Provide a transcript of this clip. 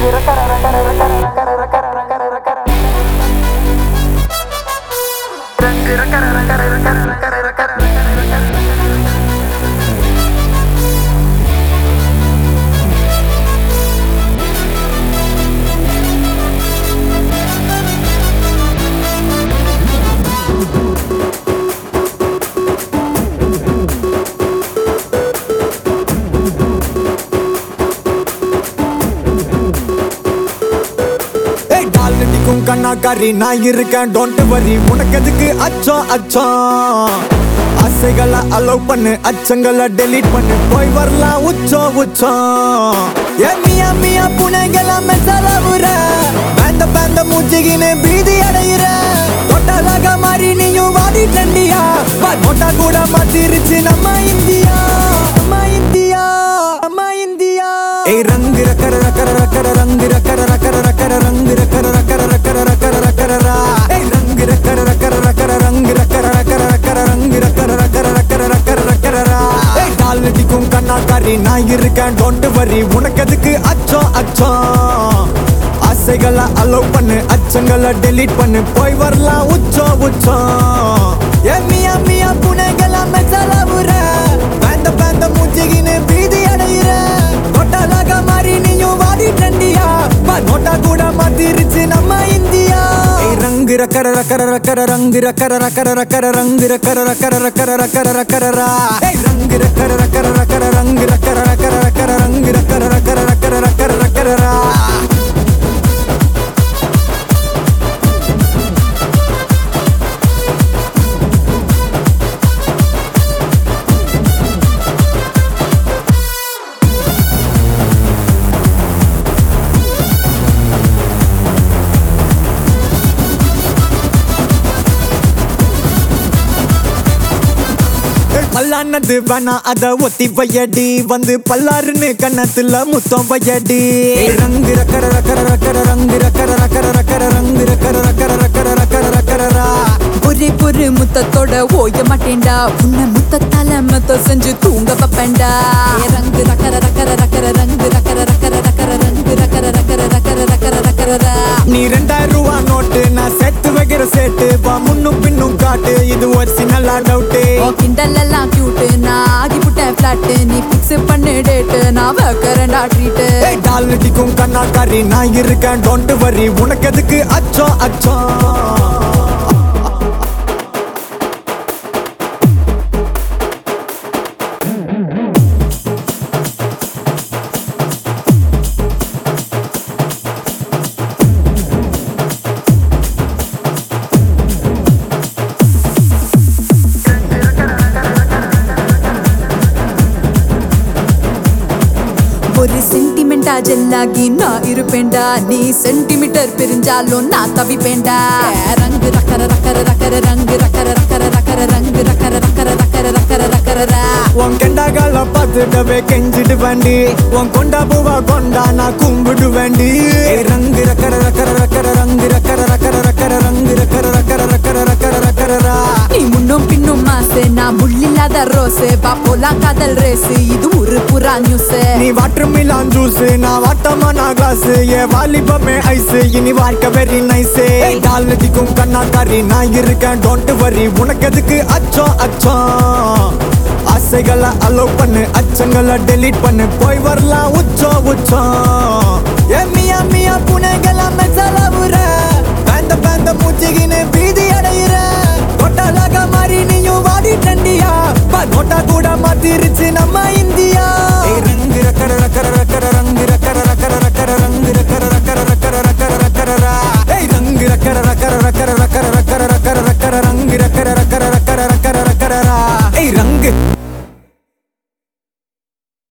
ஏய் டால் அடிக்கும் கண்ணாக்காரி நான் இருக்கேன் டோன்ட் வரி உனக்கு எதுக்கு அச்சம் அச்சம் ஆசைகளை அலோவ் பண்ணு அச்சங்களை டெலீட் பண்ணு போய் வரலாம் உச்சம் உச்சம் ஏ மியா மியா புனைகளை மெசலவுற பேந்த பேந்த மூச்சிகின்னு பீதி அடையிற தொட்டலாக மாறி நீயும் வாடி டண்டியா நோட்டா கூட மாத்திருச்சு நம்ம இந்தியா நம்ம இந்தியா நம்ம இந்தியா ஏய் ரங்கு ரக்கர ரக்கர ரக்கர ரங்கு ரக்கர ரக்கர ரக்கர ரங்கு ரக்கர ரக்கர ரக்கர ரக்கர ரக்கர ரா ஏய் ரங்கு ரக்கர ரக்கர ரக்கர ரங்கு ரக்கர ரக்கர ரக்கர ரங்கு ரக்கர ரக்கர ரக்கர ரக்கர ரக்கர ரா ஏய் டால் அடிக்கும் கண்ணாக்காரி நான் இருக்கேன் டோன்ட் வரி உனக்கு எதுக்கு அச்சம் அச்சம் ஆசைகளை அலோவ் பண்ணு அச்சங்களை டெலீட் பண்ணு போய் வரலாம் உச்சம் உச்சம் ஏ மியா மியா புனைகளை மெசலவுற பேந்த பேந்த மூச்சிகின்னு பீதி அடையிற கொட்டாலாக மாறி நீயும் வாடி டண்டியா நோட்டா கூட மாத்திருச்சு நம்ம இந்தியா ஏய் ரங்கு ரக்கர ரக்கர ரக்கர ரங்கு ரக்கர ரக்கர ரக்கர ரங்கு ரக்கர ரக்கர ரக்கர ரக்கர ரக்கர ரா ஏய் ரங்கு ரக்கர ரக்கர ரக்கர ரங்கு ரக்கர ரக்கர ரக்கர ரங்கு ரக்கர ரக்கர ரக்கர ரக்கர ரக்கர ரா பல்லானது வேணா அத ஒத்தி வையடி வந்து பல்லாருன்னு கண்ணத்துல முத்தம் வையடி ரங்கு ரக்கர ரக்கர ரக்கர ரங்கு ரக்கர ரக்கர ரக்கர ரங்கு ரக்கர ரக்கர ரக்கர ரக்கர ரக்கர ரா ஒரே பொறு முத்தத்தோட ஓய மாட்டேன்டா உன்னை முத்தத்தால மத்த செஞ்சு தூங்க வைப்பேன்டா ஏ ரங்கு ரக்கர ரக்கர ரக்கர ரங்கு ரக்கர ரக்கர ரக்கர ரங்கு ரக்கர ரக்கர ரக்கர ரக்கர ரக்கர ரா. நீ ரெண்டாயிரம் ரூபா நோட்டு நான் சேர்த்து வைக்கிற சேட்டு வா முன்னும் பின்னும் காட்டு இது ஒரிஜினலா டவுட்டு உன் கிண்டல் எல்லாம் கியூட் நான் ஆகி புட்டேன் பிளாட் நீ பிக்ஸ் பண்ணு டேட் நான் வைக்கிறேன்டா ட்ரீட் ஏய் டால் அடிக்கும் கண்ணாக்காரி நான் இருக்கேன் டோன்ட் வரி உனக்கு எதுக்கு அச்சம் அச்சம் ஒரு சென்டிமெண்டா ஜெல்லாகி நான் இருப்பேன்டா நீ சென்டிமீட்டர் பிரிஞ்சாலும் நான் தவிப்பேன்டா ரங்கு ரக்கர ரக்கர ரக்கர ரங்கு ரக்கர ரக்கர ரக்கர ரங்கு ரக்கர ரக்கர ரக்கர ரக்கர ரக்கர ரா. உன் கெண்டாகால பார்த்துட்டவே கெஞ்சிடு வேண்டி உன் கொண்டா பூவா கொண்டா நான் கும்பிடு வேண்டி ஏய் ரங்கு ரக்கர ரக்கர ரக்கர ரங்கு ரக்கர ரக்கர ரக்கர ரங்கு ரக்கர ரக்கர ரக்கர ரக்கர ரக்கர ரா நீ முன்னும் பின்னும் மாசு நான் முள்ளில்லாத ரோஸ் பா போலாம் காதல் ரேஸ் இது ஒரு புறா நியூஸ் நீ வாட்டர் மிலான் ஜூஸ் நான் வாட்டமான கிளாஸ் ஏ வாலிபமே ஐஸ் இனி வாழ்க்கை வெரி நைஸ் டால் அடிக்கும் கண்ணாக்காரி நான் இருக்கேன் டோன்ட் வரி உனக்கு எதுக்கு அச்சம் அச்சம் ஆசைகளை அலோவ் பண்ணு அச்சங்களை டெலீட் பண்ணு போய் வரலாம் உச்சம் உச்சம் ஏ மியா மியா புனைகளை மெசலவுற பேந்த பேந்த மூச்சிகின்னு பீதி அடையிற கொட்டாலாக மாறி நீயும் வாடி டண்டியா நோட்டா கூட மாத்திருச்சு நம்ம இந்தியா ஏய் ரங்கு ரக்கர ரக்கர ரக்கர ரங்கு ரக்கர ரக்கர ரக்கர ரங்கு ரக்கர ரக்கர ரக்கர ரக்கர ரக்கர ரா ஏய் ரங்கு ரக்கர ரக்கர ரக்கர